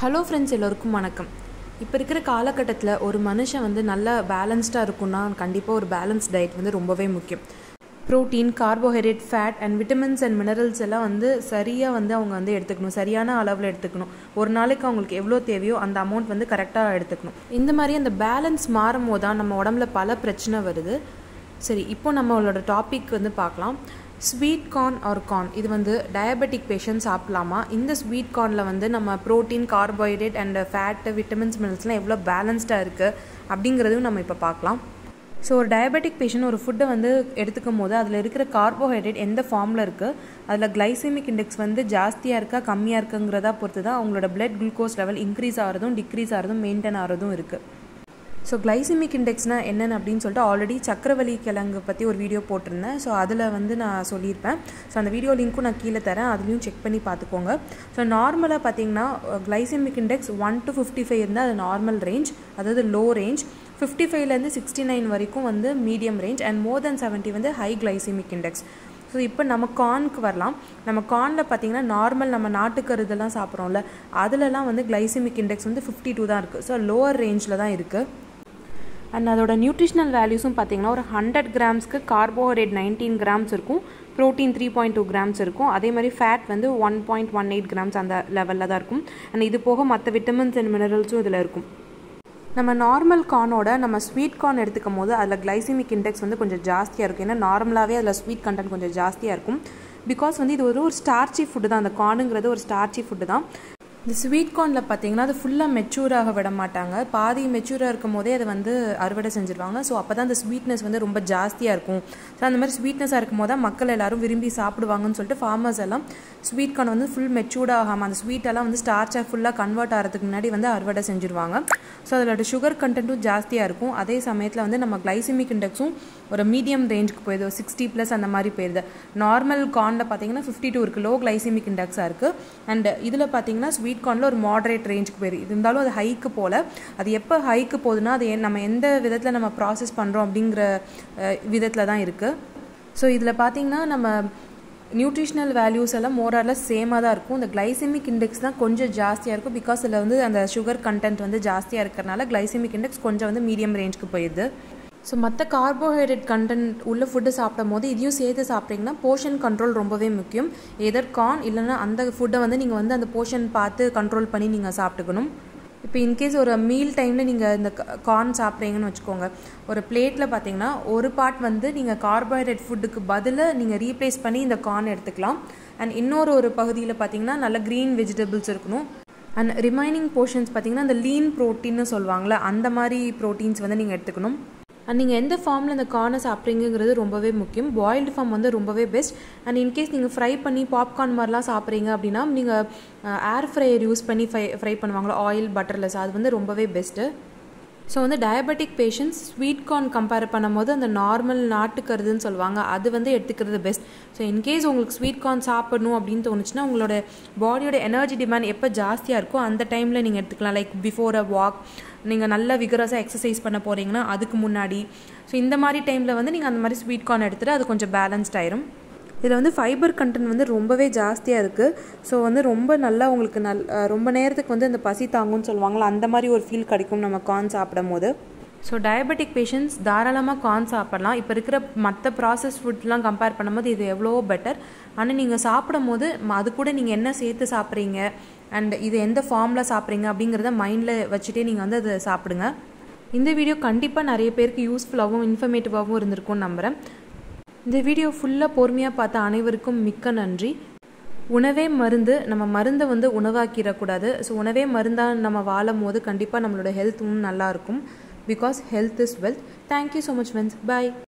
hello friends எல்லோருக்கும் வணக்கம் இப்போ இருக்கிற காலகட்டத்தில் ஒரு மனுஷன் வந்து நல்லா பேலன்ஸ்டாக இருக்கும்னா கண்டிப்பாக ஒரு பேலன்ஸ் டயட் வந்து ரொம்பவே முக்கியம் protein carbohydrate fat and vitamins and minerals எல்லாம் வந்து சரியாக வந்து அவங்க வந்து எடுத்துக்கணும் சரியான அளவில் எடுத்துக்கணும் ஒரு நாளைக்கு அவங்களுக்கு எவ்வளோ தேவையோ அந்த அமௌண்ட் வந்து கரெக்டாக எடுத்துக்கணும் இந்த மாதிரி அந்த பேலன்ஸ் மாறும் போது தான் நம்ம உடம்புல பல பிரச்சனை வருது சரி இப்போ நம்மளோட டாபிக் வந்து பார்க்கலாம் ஸ்வீட் கார்ன் ஆர் கார்ன் இது வந்து டயபெட்டிக் பேஷண்ட் சாப்பிட்லாமா இந்த ஸ்வீட் கார்னில் வந்து நம்ம protein carbohydrate and fat vitamins மினரல்ஸ்லாம் எவ்வளோ பேலன்ஸ்டாக இருக்குது அப்படிங்கிறதையும் நம்ம இப்போ பார்க்கலாம் ஸோ ஒரு டயபெட்டிக் பேஷண்ட் ஒரு ஃபுட்டை வந்து எடுத்துக்கும் போது அதில் இருக்கிற கார்போஹைட்ரேட் எந்த ஃபார்மில் இருக்குது அதில் கிளைசமிக் இண்டெக்ஸ் வந்து ஜாஸ்தியாக இருக்கா கம்மியாக இருக்குங்கிறதா பொறுத்து தான் அவங்களோட பிளட் குளுக்கோஸ் லெவல் இன்க்ரீஸ் ஆகிறதும் டிக்ரீஸ் ஆகிறதும் மெயின்டைன் ஆகிறதும் இருக்குது ஸோ கிளைசிமிக் இண்டெக்ஸ்னால் என்னென்னு அப்படின்னு சொல்லிட்டு ஆல்ரெடி சக்கரவள்ளி கிழங்கு பற்றி ஒரு வீடியோ போட்டிருந்தேன் ஸோ அதில் வந்து நான் சொல்லியிருப்பேன் ஸோ அந்த வீடியோ லிங்க்கும் நான் கீழே தரேன் அதுலேயும் செக் பண்ணி பார்த்துக்கோங்க ஸோ நார்மலாக பார்த்தீங்கன்னா glycemic index one to fifty five இருந்தால் அது நார்மல் ரேஞ்ச் அதாவது லோ ரேஞ்ச் ஃபிஃப்டி ஃபைவ்லேருந்து சிக்ஸ்டி நைன் வரைக்கும் வந்து medium range and more then seventy வந்து ஹை கிளைசிமிக் இண்டெக்ஸ் ஸோ இப்போ நம்ம கார்னுக்கு வரலாம் நம்ம கார்னில் பார்த்தீங்கன்னா நார்மல் நம்ம நாட்டுக்கரு இதெல்லாம் சாப்பிட்றோம்ல அதுலலாம் வந்து கிளைசிமிக் இண்டெக்ஸ் வந்து ஃபிஃப்டி டூ தான் இருக்குது ஸோ லோவர் ரேஞ்சில் தான் இருக்குது அண்ட் அதோட நியூட்ரிஷனல் வேல்யூஸும் பார்த்தீங்கன்னா ஒரு ஹண்ட்ரட் கிராம்ஸ்க்கு கார்போஹைட்ரேட் நைன்டீன் கிராம்ஸ் இருக்கும் protein three point two grams இருக்கும் அதே மாதிரி ஃபேட் வந்து one point one eight grams அந்த லெவலில் தான் இருக்கும் அண்ட் இது போக மற்ற விட்டமின்ஸ் அண்ட் மினரல்ஸும் இதில் இருக்கும் நம்ம நார்மல் கார்னோட நம்ம ஸ்வீட் கார்ன் எடுத்துக்கும் போது அதில் கிளைசிமிக் இண்டெக்ஸ் வந்து கொஞ்சம் ஜாஸ்தியாக இருக்கும் ஏன்னா நார்மலாகவே அதில் ஸ்வீட் கண்டென்ட் கொஞ்சம் ஜாஸ்தியாக இருக்கும் பிகாஸ் வந்து இது ஒரு ஒரு ஸ்டார்ச்சி ஃபுட்டு தான் அந்த கார்னுங்கிறது ஒரு ஸ்டார்ச்சி ஃபுட்டு தான் இந்த ஸ்வீட் கார்னில் பார்த்தீங்கன்னா அது ஃபுல்லாக மெச்சூராக விட மாட்டாங்க பாதி மெச்சூராக இருக்கும் போதே அதை வந்து அறுவடை செஞ்சுருவாங்க ஸோ அப்போ தான் அந்த ஸ்வீட்னஸ் வந்து ரொம்ப ஜாஸ்தியாக இருக்கும் ஸோ அந்த மாதிரி ஸ்வீட்னஸாக இருக்கும் போது தான் மக்கள் எல்லோரும் விரும்பி சாப்பிடுவாங்கன்னு சொல்லிட்டு ஃபார்மர்ஸ் எல்லாம் ஸ்வீட் கார்ன் வந்து ஃபுல் மெச்சூர்ட் ஆகாமல் அந்த ஸ்வீட்டெல்லாம் வந்து ஸ்டார்ச்சாக ஃபுல்லாக கன்வெர்ட் ஆகிறதுக்கு முன்னாடி வந்து அறுவடை செஞ்சுருவாங்க ஸோ அதோட சுகர் கண்டென்ட்டும் ஜாஸ்தியாக இருக்கும் அதே சமயத்தில் வந்து நம்ம கிளைசிமிக் இண்டெக்ஸும் ஒரு மீடியம் ரேஞ்சுக்கு போயிடுது ஒரு சிக்ஸ்டி ப்ளஸ் அந்த மாதிரி போயிடுது நார்மல் கார்னில் பார்த்தீங்கன்னா ஃபிஃப்டி டூ இருக்குது லோ கிளைசிமிக் இண்டெக்ஸாக இருக்குது அண்ட் இதில் பார்த்தீங்கன்னா ஸ்வீட் கார்னில் ஒரு மாடரேட் ரேஞ்சுக்கு போயிருக்கு இது இருந்தாலும் அது ஹைக்கு போல் அது எப்போ ஹைக்கு போகுதுன்னா அது நம்ம எந்த விதத்தில் நம்ம ப்ராசஸ் பண்ணுறோம் அப்படிங்கிற விதத்தில் தான் இருக்குது ஸோ இதில் பார்த்தீங்கன்னா நம்ம நியூட்ரிஷனல் வேல்யூஸ் எல்லாம் மோராரில் சேமாக தான் இருக்கும் இந்த கிளைசிமிக் இண்டெக்ஸ் தான் கொஞ்சம் ஜாஸ்தியாக இருக்கும் பிகாஸ் இதில் வந்து அந்த சுகர் கண்டென்ட் வந்து ஜாஸ்தியாக இருக்கிறனால கிளைசிமிக் இண்டெக்ஸ் கொஞ்சம் வந்து மீடியம் ரேஞ்சுக்கு போயிடுது ஸோ மற்ற கார்போஹைட்ரேட் கண்டென்ட் உள்ள ஃபுட்டு சாப்பிடும் போது இதையும் சேர்த்து சாப்பிட்றீங்கன்னா போர்ஷன் கண்ட்ரோல் ரொம்பவே முக்கியம் எதர் கார்ன் இல்லைன்னா அந்த ஃபுட்டை வந்து நீங்கள் வந்து அந்த போர்ஷன் பார்த்து கண்ட்ரோல் பண்ணி நீங்கள் சாப்பிட்டுக்கணும் இப்போ இன்கேஸ் ஒரு மீல் டைமில் நீங்கள் இந்த கார்ன் சாப்பிட்றீங்கன்னு வச்சுக்கோங்க ஒரு பிளேட்டில் பார்த்தீங்கன்னா ஒரு பார்ட் வந்து நீங்கள் கார்போஹைட்ரேட் ஃபுட்டுக்கு பதிலாக நீங்கள் ரீப்ளேஸ் பண்ணி இந்த கார்ன் எடுத்துக்கலாம் அண்ட் இன்னொரு ஒரு பகுதியில் பார்த்தீங்கன்னா நல்ல க்ரீன் வெஜிடபிள்ஸ் இருக்கணும் அண்ட் ரிமைனிங் போர்ஷன்ஸ் பார்த்தீங்கன்னா அந்த லீன் ப்ரோட்டீன்னு சொல்லுவாங்களே அந்த மாதிரி ப்ரோட்டீன்ஸ் வந்து நீங்கள் எடுத்துக்கணும் அண்ட் நீங்கள் எந்த ஃபார்மில் அந்த கார்னை சாப்பிட்றீங்கிறது ரொம்பவே முக்கியம் பாயில்டு ஃபார்ம் வந்து ரொம்பவே பெஸ்ட் அண்ட் இன்கேஸ் நீங்கள் ஃப்ரை பண்ணி பாப்கார்ன் மாதிரிலாம் சாப்பிட்றீங்க அப்படின்னா நீங்கள் ஏர் ஃப்ரையர் யூஸ் பண்ணி ஃப்ரை ஃப்ரை பண்ணுவாங்களோ ஆயில் பட்டர்லெஸ் அது வந்து ரொம்பவே பெஸ்ட்டு ஸோ வந்து diabetic patients sweet corn compare பண்ணும்போது அந்த நார்மல் நாட்டுக்கருதுன்னு சொல்லுவாங்க அது வந்து எடுத்துக்கிறது பெஸ்ட் ஸோ இன்கேஸ் உங்களுக்கு ஸ்வீட் கார்ன் சாப்பிடணும் அப்படின்னு தோணுச்சுன்னா உங்களோட பாடியோட எனர்ஜி டிமாண்ட் எப்போ ஜாஸ்தியாக இருக்கோ அந்த டைமில் நீங்கள் எடுத்துக்கலாம் லைக் பிஃபோர் அ வாக் நீங்கள் நல்ல விகரஸாக எக்ஸசைஸ் பண்ண போகிறீங்கன்னா அதுக்கு முன்னாடி ஸோ இந்த மாதிரி டைமில் வந்து நீங்கள் அந்த மாதிரி ஸ்வீட் கார்ன் எடுத்துகிட்டு அது கொஞ்சம் பேலன்ஸ்ட் ஆயிரும் இதில் வந்து ஃபைபர் கண்டென்ட் வந்து ரொம்பவே ஜாஸ்தியாக இருக்குது ஸோ வந்து ரொம்ப நல்லா உங்களுக்கு நல் ரொம்ப நேரத்துக்கு வந்து அந்த பசி தாங்கும்னு சொல்லுவாங்களா அந்த மாதிரி ஒரு ஃபீல் கிடைக்கும் நம்ம கார்ன் சாப்பிடும் போது ஸோ டயபெட்டிக் பேஷண்ட்ஸ் தாராளமாக கார்ன் சாப்பிட்லாம் இப்போ இருக்கிற மற்ற ப்ராசஸ் ஃபுட்லாம் கம்பேர் பண்ணும்போது இது எவ்வளோ பெட்டர் ஆனால் நீங்கள் சாப்பிடும் போது அது கூட நீங்கள் என்ன சேர்த்து சாப்பிட்றீங்க அண்ட் இது எந்த ஃபார்மில் சாப்பிட்றீங்க அப்படிங்கிறத மைண்டில் வச்சுட்டே நீங்கள் வந்து அதை சாப்பிடுங்க இந்த வீடியோ கண்டிப்பாக நிறைய பேருக்கு யூஸ்ஃபுல்லாகவும் இன்ஃபர்மேட்டிவாகவும் இருந்திருக்கும்னு நம்புகிறேன் இந்த வீடியோ ஃபுல்லாக பொறுமையாக பார்த்த அனைவருக்கும் மிக்க நன்றி உணவே மருந்து நம்ம மருந்தை வந்து உணவாக்கிடக்கூடாது ஸோ உணவே மருந்தாக நம்ம வாழும் போது கண்டிப்பாக நம்மளோட ஹெல்த்தும் நல்லாயிருக்கும் because health is wealth thank you so much friends bye